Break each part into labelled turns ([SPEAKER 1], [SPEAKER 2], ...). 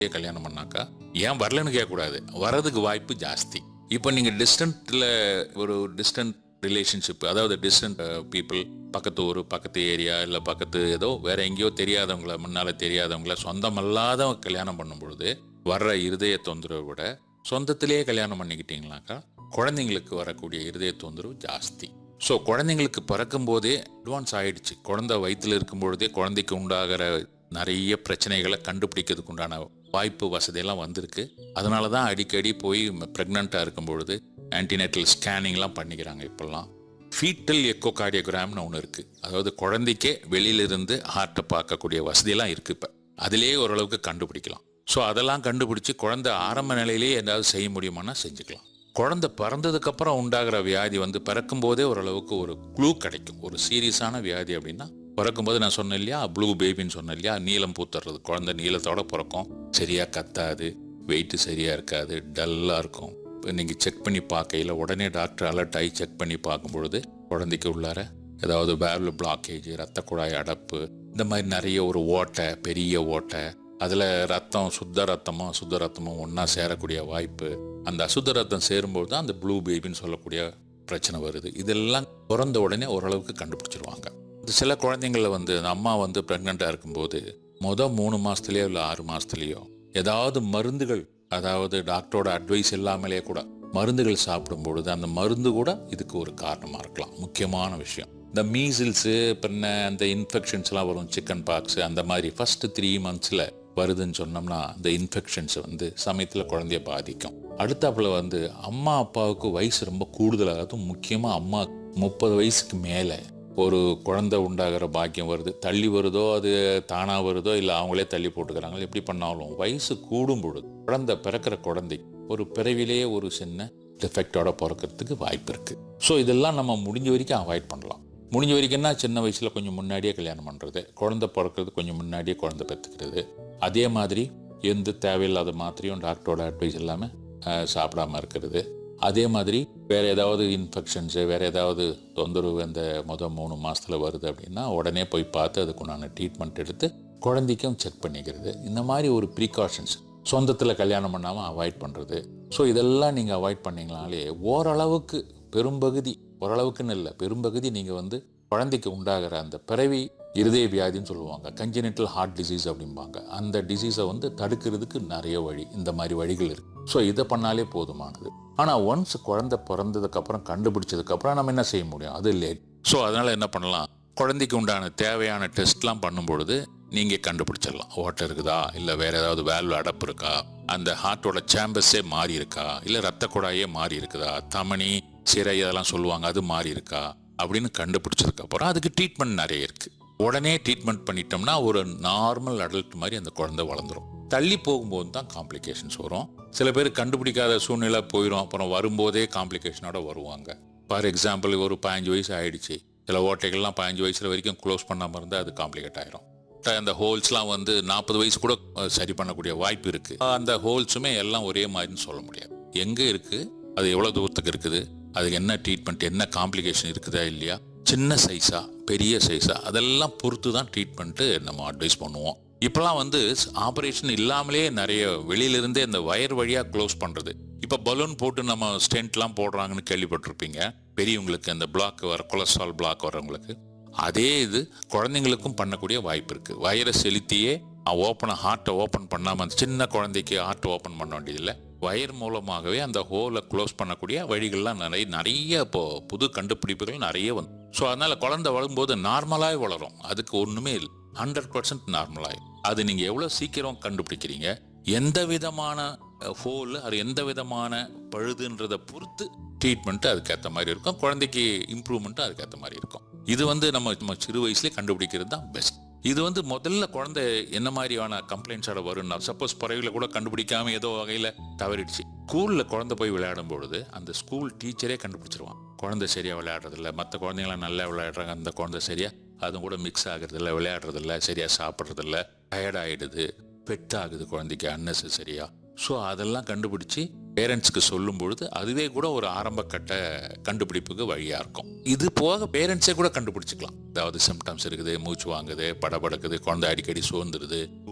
[SPEAKER 1] கல்யாணம் பண்ணாக்கா ஏன் வரலன்னு கேட்கக்கூடாது வரதுக்கு வாய்ப்பு ஜாஸ்தி இப்போ நீங்கள் டிஸ்டன்ட்டில் ஒரு டிஸ்டன்ட் ரிலேஷன்ஷிப் அதாவது டிஸ்டன்ட் பீப்புள் பக்கத்து ஊர் பக்கத்து ஏரியா இல்லை பக்கத்து ஏதோ வேற எங்கேயோ தெரியாதவங்கள முன்னால் தெரியாதவங்கள சொந்தமல்லாத கல்யாணம் பண்ணும் பொழுது வர்ற இருதய தொந்தரவை விட சொந்தத்திலேயே கல்யாணம் பண்ணிக்கிட்டீங்களாக்கா குழந்தைங்களுக்கு வரக்கூடிய இருதய தொந்தரவு ஜாஸ்தி ஸோ குழந்தைங்களுக்கு பிறக்கும் போதே அட்வான்ஸ் ஆயிடுச்சு குழந்தை வயிற்றில் இருக்கும் பொழுதே குழந்தைக்கு உண்டாகிற நிறைய பிரச்சனைகளை கண்டுபிடிக்கிறதுக்கு உண்டான வாய்ப்பு வசதியெல்லாம் வந்திருக்கு அதனால தான் அடிக்கடி போய் ப்ரெக்னெண்ட்டாக இருக்கும் பொழுது ஆன்டிநேட்டல் ஸ்கேனிங்லாம் பண்ணிக்கிறாங்க இப்போல்லாம் ஃபீட்டல் எக்கோ கார்டியோகிராம்னு ஒன்று இருக்குது அதாவது குழந்தைக்கே வெளியிலிருந்து ஹார்ட்டை பார்க்கக்கூடிய வசதியெல்லாம் இருக்குது இப்போ அதிலேயே ஓரளவுக்கு கண்டுபிடிக்கலாம் ஸோ அதெல்லாம் கண்டுபிடிச்சி குழந்தை ஆரம்ப நிலையிலேயே ஏதாவது செய்ய முடியுமானா செஞ்சுக்கலாம் குழந்தை பிறந்ததுக்கப்புறம் உண்டாகிற வியாதி வந்து பிறக்கும் போதே ஓரளவுக்கு ஒரு க்ளூ கிடைக்கும் ஒரு சீரியஸான வியாதி அப்படின்னா பிறக்கும்போது நான் சொன்னேன் இல்லையா ப்ளூ பேபின்னு சொன்னேன் இல்லையா நீளம் பூத்துறது குழந்தை நீளத்தோட பிறக்கும் சரியாக கத்தாது வெயிட்டு சரியாக இருக்காது டல்லாக இருக்கும் இப்போ நீங்கள் செக் பண்ணி பார்க்கையில் உடனே டாக்டர் அலர்ட் ஆகி செக் பண்ணி பார்க்கும் பொழுது குழந்தைக்கு உள்ளார ஏதாவது வேல்வ் பிளாக்கேஜ் ரத்த குழாய் அடப்பு இந்த மாதிரி நிறைய ஒரு ஓட்டை பெரிய ஓட்டை அதில் ரத்தம் சுத்த ரத்தமும் அசுத்த ரத்தமும் ஒன்றா சேரக்கூடிய வாய்ப்பு அந்த அசுத்த ரத்தம் சேரும்போது தான் அந்த ப்ளூ பேபின்னு சொல்லக்கூடிய பிரச்சனை வருது இதெல்லாம் பிறந்த உடனே ஓரளவுக்கு கண்டுபிடிச்சிருவாங்க இது சில குழந்தைங்கள வந்து அந்த அம்மா வந்து ப்ரெக்னெண்ட்டாக இருக்கும்போது மொதல் மூணு மாதத்துலேயோ இல்லை ஆறு மாதத்துலேயோ ஏதாவது மருந்துகள் அதாவது டாக்டரோட அட்வைஸ் இல்லாமலே கூட மருந்துகள் சாப்பிடும் பொழுது அந்த மருந்து கூட இதுக்கு ஒரு காரணமாக இருக்கலாம் முக்கியமான விஷயம் இந்த மீசில்ஸு பின்ன அந்த இன்ஃபெக்ஷன்ஸ்லாம் வரும் சிக்கன் பாக்ஸ் அந்த மாதிரி ஃபஸ்ட்டு த்ரீ மந்த்ஸில் வருதுன்னு சொன்னோம்னா அந்த இன்ஃபெக்ஷன்ஸ் வந்து சமயத்தில் குழந்தைய பாதிக்கும் அடுத்தாப்புல வந்து அம்மா அப்பாவுக்கு வயசு ரொம்ப கூடுதலாக அதுவும் முக்கியமாக அம்மா முப்பது வயசுக்கு மேலே ஒரு குழந்தை உண்டாகிற பாக்கியம் வருது தள்ளி வருதோ அது தானாக வருதோ இல்லை அவங்களே தள்ளி போட்டுக்கிறாங்க எப்படி பண்ணாலும் வயசு கூடும் பொழுது குழந்தை பிறக்கிற குழந்தை ஒரு பிறவிலேயே ஒரு சின்ன டிஃபெக்டோட பிறக்கிறதுக்கு வாய்ப்பு இருக்குது ஸோ இதெல்லாம் நம்ம முடிஞ்ச வரைக்கும் அவாய்ட் பண்ணலாம் முடிஞ்ச வரைக்கும்னா சின்ன வயசில் கொஞ்சம் முன்னாடியே கல்யாணம் பண்ணுறது குழந்தை பிறக்கிறது கொஞ்சம் முன்னாடியே குழந்தை பெற்றுக்கிறது அதே மாதிரி எந்த தேவையில்லாத மாத்திரையும் டாக்டரோட அட்வைஸ் இல்லாமல் சாப்பிடாம இருக்கிறது அதே மாதிரி வேறு ஏதாவது இன்ஃபெக்ஷன்ஸு வேறு ஏதாவது தொந்தரவு அந்த மொதல் மூணு மாதத்துல வருது அப்படின்னா உடனே போய் பார்த்து அதுக்குண்டான ட்ரீட்மெண்ட் எடுத்து குழந்தைக்கும் செக் பண்ணிக்கிறது இந்த மாதிரி ஒரு ப்ரீகாஷன்ஸ் சொந்தத்தில் கல்யாணம் பண்ணாமல் அவாய்ட் பண்ணுறது ஸோ இதெல்லாம் நீங்கள் அவாய்ட் பண்ணீங்கனாலே ஓரளவுக்கு பெரும்பகுதி ஓரளவுக்குன்னு இல்லை பெரும்பகுதி நீங்கள் வந்து குழந்தைக்கு உண்டாகிற அந்த பிறவி இருதய வியாதின்னு சொல்லுவாங்க கன்ஜெனிட்டல் ஹார்ட் டிசீஸ் அப்படிம்பாங்க அந்த டிசீஸை வந்து தடுக்கிறதுக்கு நிறைய வழி இந்த மாதிரி வழிகள் இருக்கு ஸோ இதை பண்ணாலே போதுமானது ஆனால் ஒன்ஸ் குழந்தை பிறந்ததுக்கப்புறம் கண்டுபிடிச்சதுக்கப்புறம் நம்ம என்ன செய்ய முடியும் அது லேட் ஸோ அதனால் என்ன பண்ணலாம் குழந்தைக்கு உண்டான தேவையான டெஸ்ட்லாம் பண்ணும் பொழுது நீங்கள் கண்டுபிடிச்சிடலாம் ஓட்டை இருக்குதா இல்லை வேற ஏதாவது வேல்வ் அடப்பு இருக்கா அந்த ஹார்ட்டோட சேம்பர்ஸே மாறி இருக்கா இல்லை ரத்த குழாயே மாறி இருக்குதா தமனி சிறை அதெல்லாம் சொல்லுவாங்க அது மாறி இருக்கா அப்படின்னு கண்டுபிடிச்சதுக்கு அப்புறம் அதுக்கு ட்ரீட்மெண்ட் நிறைய இருக்கு உடனே ட்ரீட்மெண்ட் பண்ணிட்டோம்னா ஒரு நார்மல் அடல்ட் மாதிரி அந்த குழந்தை வளர்ந்துரும் தள்ளி போகும்போது தான் காம்ப்ளிகேஷன்ஸ் வரும் சில பேர் கண்டுபிடிக்காத சூழ்நிலை போயிடும் அப்புறம் வரும்போதே காம்ப்ளிகேஷனோட வருவாங்க ஃபார் எக்ஸாம்பிள் ஒரு பதினஞ்சு வயசு ஆயிடுச்சு சில ஓட்டைகள்லாம் பதினஞ்சு வயசுல வரைக்கும் க்ளோஸ் பண்ணாமல் இருந்தால் அது காம்ப்ளிகேட் ஆயிரும் அந்த ஹோல்ஸ்லாம் வந்து நாற்பது வயசு கூட அஹ், சரி பண்ணக்கூடிய வாய்ப்பு இருக்கு அந்த ஹோல்ஸுமே எல்லாம் ஒரே மாதிரின்னு சொல்ல முடியாது எங்கே இருக்கு அது எவ்வளோ தூரத்துக்கு இருக்குது அதுக்கு என்ன ட்ரீட்மெண்ட் என்ன காம்ப்ளிகேஷன் இருக்குதா இல்லையா சின்ன சைஸா பெரிய சைஸா அதெல்லாம் பொறுத்து தான் ட்ரீட்மெண்ட்டு நம்ம அட்வைஸ் பண்ணுவோம் இப்போலாம் வந்து ஆப்ரேஷன் இல்லாமலே நிறைய வெளியிலிருந்தே இந்த வயர் வழியாக க்ளோஸ் பண்ணுறது இப்போ பலூன் போட்டு நம்ம ஸ்டென்ட்லாம் போடுறாங்கன்னு கேள்விப்பட்டிருப்பீங்க பெரியவங்களுக்கு அந்த பிளாக் வர கொலஸ்ட்ரால் பிளாக் வரவங்களுக்கு அதே இது குழந்தைங்களுக்கும் பண்ணக்கூடிய வாய்ப்பு இருக்கு வயரை செலுத்தியே ஓப்பனை ஹார்ட்டை ஓப்பன் பண்ணாமல் அந்த சின்ன குழந்தைக்கு ஹார்ட்டை ஓப்பன் பண்ண வேண்டியதில்லை வயர் மூலமாகவே அந்த ஹோலை க்ளோஸ் பண்ணக்கூடிய வழிகள்லாம் நிறைய நிறைய இப்போ புது கண்டுபிடிப்புகள் நிறைய வந்து ஸோ அதனால குழந்தை வளரும்போது நார்மலாக வளரும் அதுக்கு ஒன்றுமே இல்லை ஹண்ட்ரட் பர்சன்ட் நார்மலாக அது நீங்கள் எவ்வளோ சீக்கிரம் கண்டுபிடிக்கிறீங்க எந்த விதமான ஹோல் அது எந்த விதமான பழுதுன்றதை பொறுத்து ட்ரீட்மெண்ட் அதுக்கேற்ற மாதிரி இருக்கும் குழந்தைக்கு இம்ப்ரூவ்மெண்ட்டும் அதுக்கேற்ற மாதிரி இருக்கும் இது வந்து நம்ம நம்ம சிறு வயசுலேயே கண்டுபிடிக்கிறது தான் பெஸ்ட் இது வந்து முதல்ல குழந்தை என்ன மாதிரியான கம்ப்ளைண்ட்ஸோட வரும்னா சப்போஸ் பிறவில கூட கண்டுபிடிக்காம ஏதோ வகையில் தவறிடுச்சு ஸ்கூலில் குழந்தை போய் விளையாடும் பொழுது அந்த ஸ்கூல் டீச்சரே கண்டுபிடிச்சிருவான் குழந்தை சரியா விளையாடுறதில்ல மற்ற குழந்தைங்களாம் நல்லா விளையாடுறாங்க அந்த குழந்தை சரியா அதுவும் கூட மிக்ஸ் ஆகுறதில்ல விளையாடுறதில்ல சரியா சாப்பிட்றதில்ல டயர்ட் ஆகிடுது பெட் ஆகுது குழந்தைக்கு அன்னெசரியா ஸோ அதெல்லாம் கண்டுபிடிச்சி பேரண்ட்ஸ்க்கு சொல்லும் பொழுது அதுவே கூட ஒரு ஆரம்ப கட்ட கண்டுபிடிப்புக்கு வழியா இருக்கும் இது போக பேரண்ட்ஸே கூட கண்டுபிடிச்சிக்கலாம் அதாவது சிம்டம்ஸ் இருக்குது மூச்சு வாங்குது படபடக்குது குழந்தை அடிக்கடி சோர்ந்துருது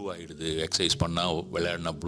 [SPEAKER 1] ஆகிடுது எக்ஸசைஸ் பண்ணால் விளையாடினா